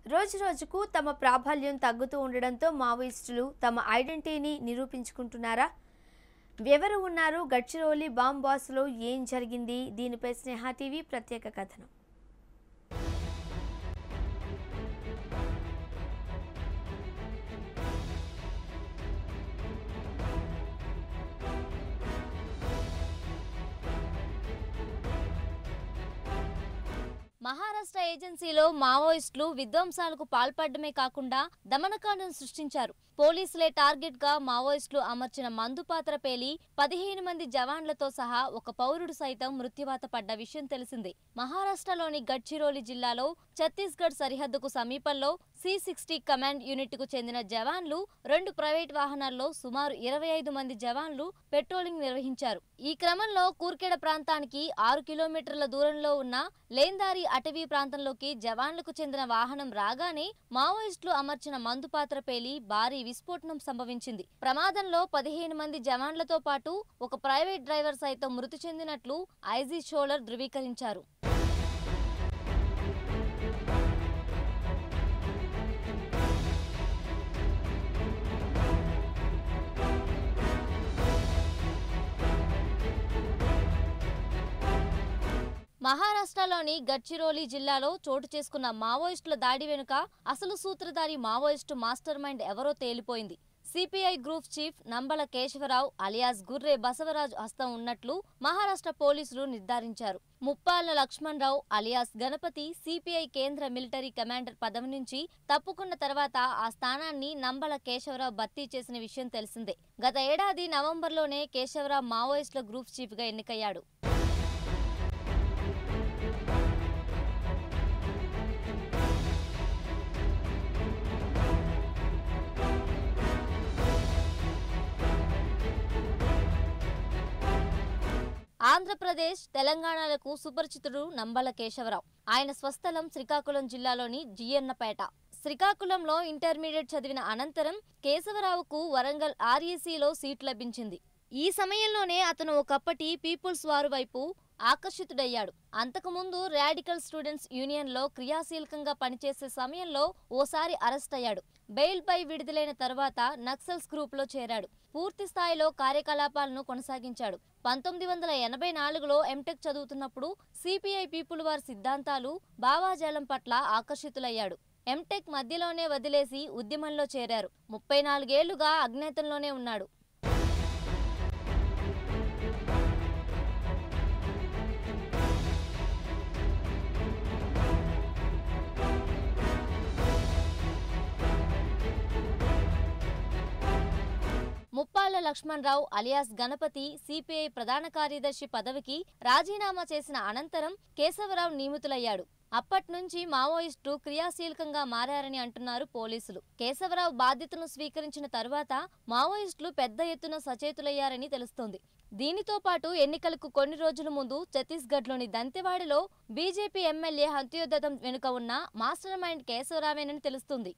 రోజురోజుకు తమ ప్రాబల్యం తగ్గుతూ ఉండడంతో మావోయిస్టులు తమ ఐడెంటిటీని నిరూపించుకుంటున్నారా ఎవరు ఉన్నారు గడ్చిరోలి బాంబ్ బాస్లో ఏం జరిగింది దీనిపై స్నేహ టీవీ ప్రత్యేక కథనం మహారాష్ట్ర ఏజెన్సీలో మావోయిస్టులు విధ్వంసాలకు పాల్పడమే కాకుండా దమనకాండను సృష్టించారు పోలీసులే టార్గెట్ గా మావోయిస్టులు అమర్చిన మందు పాత్ర పేలి పదిహేను మంది జవాన్లతో సహా ఒక పౌరుడు సైతం మృత్యువాత పడ్డ విషయం తెలిసిందే మహారాష్ట్రలోని గడ్చిరోలి జిల్లాలో ఛత్తీస్గఢ్ సరిహద్దుకు సమీపంలో సి సిక్స్టీ కమాండ్ యూనిట్ కు చెందిన జవాన్లు రెండు ప్రైవేట్ వాహనాల్లో సుమారు ఇరవై ఐదు మంది జవాన్లు పెట్రోలింగ్ నిర్వహించారు ఈ క్రమంలో కూర్కెడ ప్రాంతానికి ఆరు కిలోమీటర్ల దూరంలో ఉన్న లేందారి అటవీ ప్రాంతంలోకి జవాన్లకు చెందిన వాహనం రాగానే మావోయిస్టులు అమర్చిన మందు పాత్ర పేలి భారీ విస్ఫోటనం సంభవించింది ప్రమాదంలో పదిహేను మంది జవాన్లతో పాటు ఒక ప్రైవేట్ డ్రైవర్ సైతం మృతి చెందినట్లు ఐజీ షోలర్ ధృవీకరించారు మహారాష్ట్రలోని గడ్చిరోలి జిల్లాలో చోటు చేసుకున్న మావోయిస్టుల దాడి వెనుక అసలు సూత్రధారి మావోయిస్టు మాస్టర్ మైండ్ ఎవరో తేలిపోయింది CPI group chief Nambala Keshava Rao alias Gurre Basavaraju హస్తం ఉన్నట్లు మహారాష్ట్ర పోలీసులు నిర్ధారించారు ముప్పాళ్ల లక్ష్మణరావు అలియాస్ గణపతి సిపిఐ కేంద్ర మిలిటరీ కమాండర్ పదవి నుంచి తప్పుకున్న తర్వాత ఆ స్థానాన్ని నంబల కేశవరావు భర్తీ చేసిన విషయం తెలిసిందే గత ఏడాది నవంబర్లోనే కేశవరావు మావోయిస్టుల గ్రూప్ చీఫ్ గా ఎన్నికయ్యాడు ఆంధ్రప్రదేశ్ తెలంగాణలకు సుపరిచితుడు నంబల కేశవరావు ఆయన స్వస్థలం శ్రీకాకుళం జిల్లాలోని జియన్నపేట శ్రీకాకుళంలో ఇంటర్మీడియట్ చదివిన అనంతరం కేశవరావుకు వరంగల్ ఆర్ఈసీలో సీట్ లభించింది ఈ సమయంలోనే అతను ఒకప్పటి పీపుల్స్ వారు వైపు ఆకర్షితుడయ్యాడు అంతకుముందు రాడికల్ స్టూడెంట్స్ యూనియన్లో క్రియాశీలకంగా పనిచేసే సమయంలో ఓసారి అరెస్ట్ అయ్యాడు బెయిల్పై విడుదలైన తర్వాత నక్సల్స్ గ్రూప్లో చేరాడు పూర్తి స్థాయిలో కార్యకలాపాలను కొనసాగించాడు పంతొమ్మిది వందల ఎనభై నాలుగులో ఎంటెక్ చదువుతున్నప్పుడు సిపిఐ పీపుల్ వారి సిద్ధాంతాలు భావాజాలం పట్ల ఆకర్షితులయ్యాడు ఎంటెక్ మధ్యలోనే వదిలేసి ఉద్యమంలో చేరారు ముప్పై నాలుగేళ్లుగా అజ్ఞాతంలోనే ఉన్నాడు ముప్పాళ్ల లక్ష్మణరావు అలియాస్ గణపతి సిపిఐ ప్రధాన కార్యదర్శి పదవికి రాజీనామా చేసిన అనంతరం కేశవరావు నియమితులయ్యాడు అప్పటి నుంచి మావోయిస్టు క్రియాశీలకంగా మారారని అంటున్నారు పోలీసులు కేశవరావు బాధ్యతను స్వీకరించిన తరువాత మావోయిస్టులు పెద్ద ఎత్తున సచేతులయ్యారని తెలుస్తోంది దీనితో పాటు ఎన్నికలకు కొన్ని రోజుల ముందు ఛత్తీస్గఢ్లోని దంతెవాడలో బీజేపీ ఎమ్మెల్యే హంత్యోదతం వెనుక ఉన్న మాస్టర్ మైండ్ కేశవరావేనని తెలుస్తుంది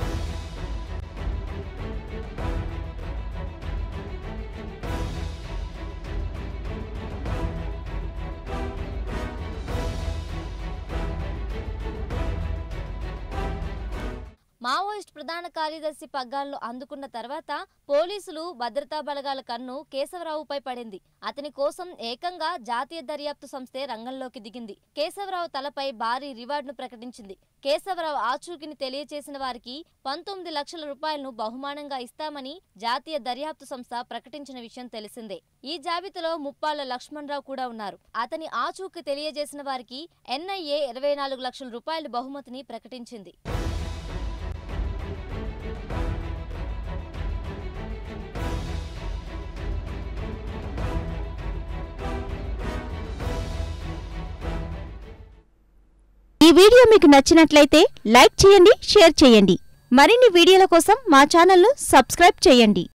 మావోయిస్ట్ ప్రధాన కార్యదర్శి పగ్గాలను అందుకున్న తర్వాత పోలీసులు భద్రతా బలగాల కన్ను కేశవరావుపై పడింది అతని కోసం ఏకంగా జాతీయ దర్యాప్తు సంస్థే రంగంలోకి దిగింది కేశవరావు తలపై భారీ రివార్డును ప్రకటించింది కేశవరావు ఆచూకీని తెలియచేసిన వారికి పంతొమ్మిది లక్షల రూపాయలను బహుమానంగా ఇస్తామని జాతీయ దర్యాప్తు సంస్థ ప్రకటించిన విషయం తెలిసిందే ఈ జాబితాలో ముప్పాళ్ల లక్ష్మణరావు కూడా ఉన్నారు అతని ఆచూకీ తెలియజేసిన వారికి ఎన్ఐఏ ఇరవై నాలుగు లక్షల రూపాయల బహుమతిని ప్రకటించింది ఈ వీడియో మీకు నచ్చినట్లయితే లైక్ చేయండి షేర్ చేయండి మరిన్ని వీడియోల కోసం మా ఛానల్ను సబ్స్క్రైబ్ చేయండి